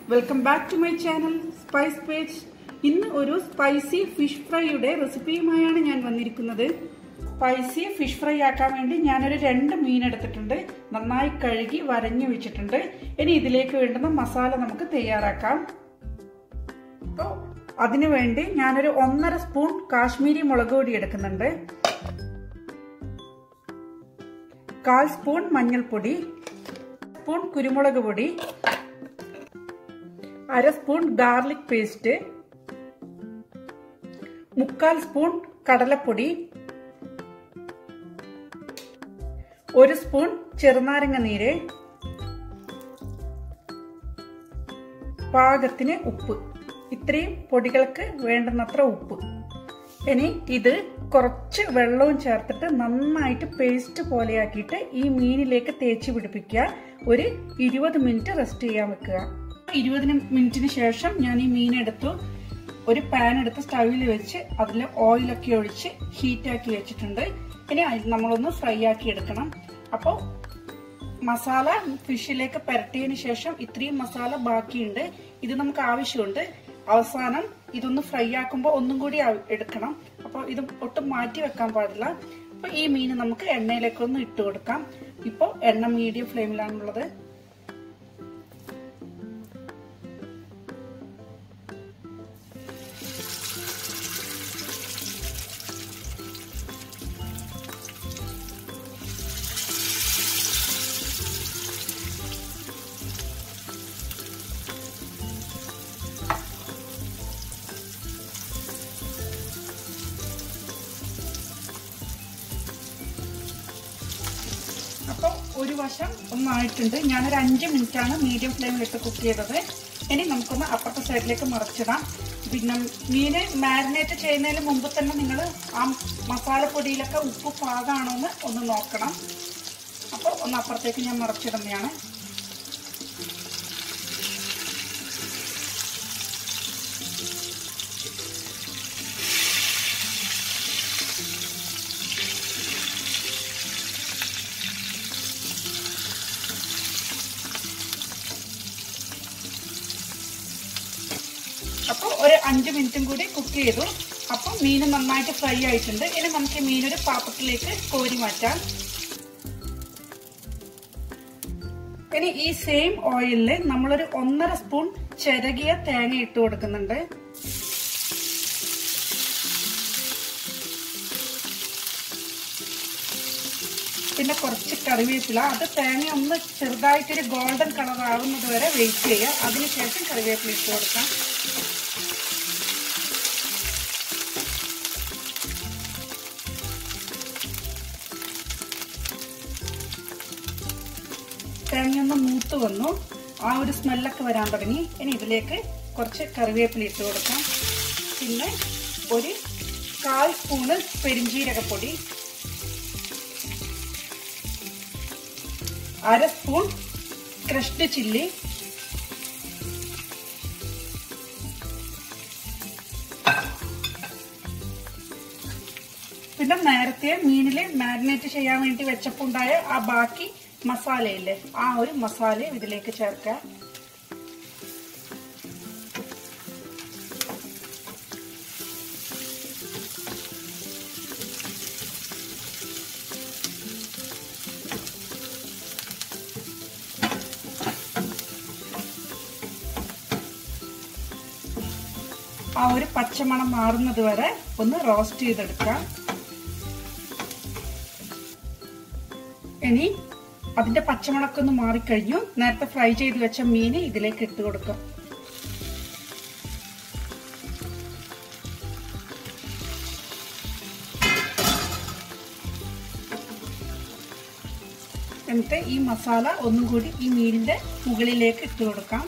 welcome back to my channel spice page ഇന്ന് ഒരു spicy fish ഫ്രൈയുടെ റെസിപ്പിയുമായാണ് ഞാൻ വന്നിരിക്കുന്നത് സ്പൈസി ഫിഷ് ഫ്രൈ ആക്കാൻ വേണ്ടി ഞാനൊരു രണ്ട് മീൻ എടുത്തിട്ടുണ്ട് നന്നായി കഴുകി വരഞ്ഞു വെച്ചിട്ടുണ്ട് ഇനി ഇതിലേക്ക് വേണ്ടുന്ന മസാല നമുക്ക് തയ്യാറാക്കാം അപ്പോൾ അതിനു വേണ്ടി ഞാനൊരു ഒന്നര സ്പൂൺ കാശ്മീരി മുളക് പൊടി എടുക്കുന്നുണ്ട് കാൽ സ്പൂൺ മഞ്ഞൾപ്പൊടി സ്പൂൺ കുരുമുളക് പൊടി അര സ്പൂൺ ഗാർലിക് പേസ്റ്റ് മുക്കാൽ സ്പൂൺ കടലപ്പൊടി ഒരു സ്പൂൺ ചെറുനാരങ്ങ നീര് പാകത്തിന് ഉപ്പ് ഇത്രയും പൊടികൾക്ക് വേണ്ടുന്നത്ര ഉപ്പ് ഇനി ഇത് കുറച്ച് വെള്ളവും ചേർത്തിട്ട് നന്നായിട്ട് പേസ്റ്റ് പോലെയാക്കിയിട്ട് ഈ മീനിലേക്ക് തേച്ച് പിടിപ്പിക്കുക ഒരു ഇരുപത് മിനിറ്റ് റെസ്റ്റ് ചെയ്യാൻ വെക്കുക ഇരുപത് മിനിറ്റിന് ശേഷം ഞാൻ ഈ മീൻ എടുത്തു ഒരു പാൻ എടുത്ത് സ്റ്റവിൽ വെച്ച് അതിൽ ഓയിലൊക്കെ ഒഴിച്ച് ഹീറ്റാക്കി വെച്ചിട്ടുണ്ട് ഇനി നമ്മളൊന്ന് ഫ്രൈ ആക്കി എടുക്കണം അപ്പോൾ മസാല ഫിഷിലേക്ക് പുരട്ടിയതിന് ശേഷം ഇത്രയും മസാല ബാക്കിയുണ്ട് ഇത് നമുക്ക് ആവശ്യമുണ്ട് അവസാനം ഇതൊന്ന് ഫ്രൈ ആക്കുമ്പോൾ ഒന്നും കൂടി എടുക്കണം അപ്പോൾ ഇത് ഒട്ടും മാറ്റി വെക്കാൻ പാടില്ല അപ്പോൾ ഈ മീൻ നമുക്ക് എണ്ണയിലേക്കൊന്ന് ഇട്ട് കൊടുക്കാം ഇപ്പോൾ എണ്ണ മീഡിയം ഫ്ലെയിമിലാണുള്ളത് അപ്പോൾ ഒരു വശം ഒന്നായിട്ടുണ്ട് ഞാനൊരു അഞ്ച് മിനിറ്റാണ് മീഡിയം ഫ്ലെയിമിലിട്ട് കുക്ക് ചെയ്തത് ഇനി നമുക്കൊന്ന് അപ്പുറത്തെ സൈഡിലേക്ക് മറിച്ചിടാം പിന്നെ മീന് മാരിനേറ്റ് ചെയ്യുന്നതിന് മുമ്പ് തന്നെ നിങ്ങൾ ആ മസാലപ്പൊടിയിലൊക്കെ ഉപ്പ് പാകമാണോ എന്ന് ഒന്ന് നോക്കണം അപ്പോൾ ഒന്ന് അപ്പുറത്തേക്ക് ഞാൻ മറിച്ചിടുന്നതാണ് അപ്പോൾ ഒരു അഞ്ച് മിനിറ്റും കൂടി കുക്ക് ചെയ്തു അപ്പം മീൻ നന്നായിട്ട് ഫ്രൈ ആയിട്ടുണ്ട് ഇനി നമുക്ക് മീനൊരു പാത്രത്തിലേക്ക് കോരി മാറ്റാം ഇനി ഈ സെയിം ഓയിലിൽ നമ്മളൊരു ഒന്നര സ്പൂൺ ചിരകിയ തേങ്ങ ഇട്ട് കൊടുക്കുന്നുണ്ട് പിന്നെ കുറച്ച് കറിവേപ്പില അത് തേങ്ങ ഒന്ന് ചെറുതായിട്ടൊരു ഗോൾഡൻ കളർ ആവുന്നത് വരെ വെയിറ്റ് ചെയ്യുക അതിനുശേഷം കറിവേപ്പില ഇട്ട് കൊടുക്കാം തേങ്ങ ഒന്ന് മൂത്ത് വന്നു ആ ഒരു സ്മെല്ലൊക്കെ വരാൻ തുടങ്ങി ഇനി ഇതിലേക്ക് കുറച്ച് കറിവേപ്പില ഇട്ട് കൊടുക്കാം പിന്നെ ഒരു കാൽ സ്പൂണ് പെരിഞ്ചീരകപ്പൊടി അര സ്പൂൺ ക്രഷ്ഡ് ചില്ലി പിന്നെ നേരത്തെ മീനിൽ മാരിനേറ്റ് ചെയ്യാൻ വേണ്ടി വെച്ചപ്പോൾ ഉണ്ടായ ആ ബാക്കി മസാലയില്ലേ ആ ഒരു മസാല ഇതിലേക്ക് ചേർക്കുക ആ ഒരു പച്ചമണം മാറുന്നത് വരെ ഒന്ന് റോസ്റ്റ് ചെയ്തെടുക്കാം ഇനി അതിന്റെ പച്ചമുളക് ഒന്ന് മാറിക്കഴിഞ്ഞു നേരത്തെ ഫ്രൈ ചെയ്ത് വെച്ച മീൻ ഇതിലേക്ക് ഇട്ട് കൊടുക്കാം എന്നിട്ട് ഈ മസാല ഒന്നും കൂടി ഈ മീനിന്റെ മുകളിലേക്ക് ഇട്ട് കൊടുക്കാം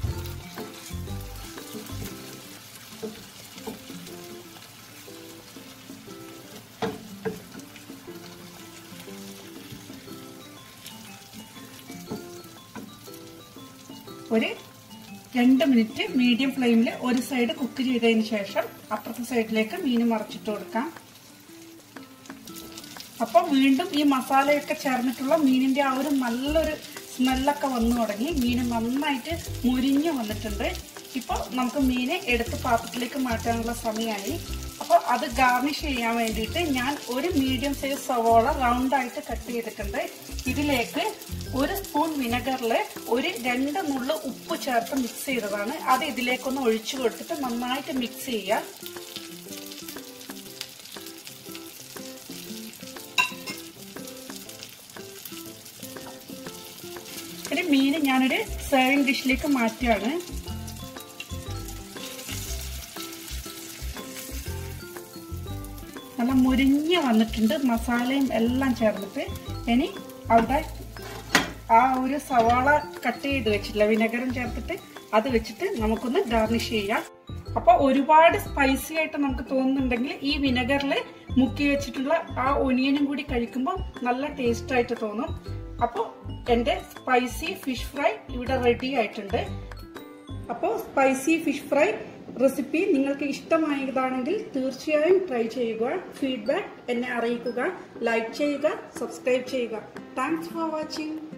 ഒരു രണ്ട് മിനിറ്റ് മീഡിയം ഫ്ലെയിമിൽ ഒരു സൈഡ് കുക്ക് ചെയ്തതിന് ശേഷം അപ്പുറത്തെ സൈഡിലേക്ക് മീൻ മറച്ചിട്ട് കൊടുക്കാം അപ്പോൾ വീണ്ടും ഈ മസാലയൊക്കെ ചേർന്നിട്ടുള്ള മീനിന്റെ ആ ഒരു നല്ലൊരു സ്മെല്ലൊക്കെ വന്നു തുടങ്ങി മീൻ നന്നായിട്ട് മുരിഞ്ഞു വന്നിട്ടുണ്ട് ഇപ്പോൾ നമുക്ക് മീനെ എടുത്ത് പാത്രത്തിലേക്ക് മാറ്റാനുള്ള സമയമായി അപ്പോൾ അത് ഗാർണിഷ് ചെയ്യാൻ വേണ്ടിയിട്ട് ഞാൻ ഒരു മീഡിയം സൈസ് സവോള റൗണ്ടായിട്ട് കട്ട് ചെയ്തിട്ടുണ്ട് ഇതിലേക്ക് ഒരു സ്പൂൺ വിനെഗറിൽ ഒരു രണ്ട് നുള്ളു ഉപ്പ് ചേർത്ത് മിക്സ് ചെയ്തതാണ് അത് ഇതിലേക്കൊന്ന് ഒഴിച്ചു കൊടുത്തിട്ട് നന്നായിട്ട് മിക്സ് ചെയ്യുക ഇനി മീൻ ഞാനൊരു സെർവിങ് ഡിഷിലേക്ക് മാറ്റുകയാണ് നല്ല മുരിഞ്ഞ് വന്നിട്ടുണ്ട് മസാലയും എല്ലാം ചേർന്നിട്ട് ഇനി അവിടെ ആ ഒരു സവാള കട്ട് ചെയ്ത് വെച്ചിട്ടില്ല വിനെഗറും ചേർത്തിട്ട് അത് വെച്ചിട്ട് നമുക്കൊന്ന് ഗാർണിഷ് ചെയ്യാം അപ്പൊ ഒരുപാട് സ്പൈസി ആയിട്ട് നമുക്ക് തോന്നുന്നുണ്ടെങ്കിൽ ഈ വിനെഗറിൽ മുക്കി വെച്ചിട്ടുള്ള ആ ഒനിയനും കൂടി കഴിക്കുമ്പോൾ നല്ല ടേസ്റ്റ് ആയിട്ട് തോന്നും അപ്പോൾ എൻ്റെ സ്പൈസി ഫിഷ് ഫ്രൈ ഇവിടെ റെഡി ആയിട്ടുണ്ട് അപ്പോൾ സ്പൈസി ഫിഷ് ഫ്രൈ റെസിപ്പി നിങ്ങൾക്ക് ഇഷ്ടമായതാണെങ്കിൽ തീർച്ചയായും ട്രൈ ചെയ്യുക ഫീഡ്ബാക്ക് എന്നെ അറിയിക്കുക ലൈക്ക് ചെയ്യുക സബ്സ്ക്രൈബ് ചെയ്യുക താങ്ക്സ് ഫോർ വാച്ചിങ്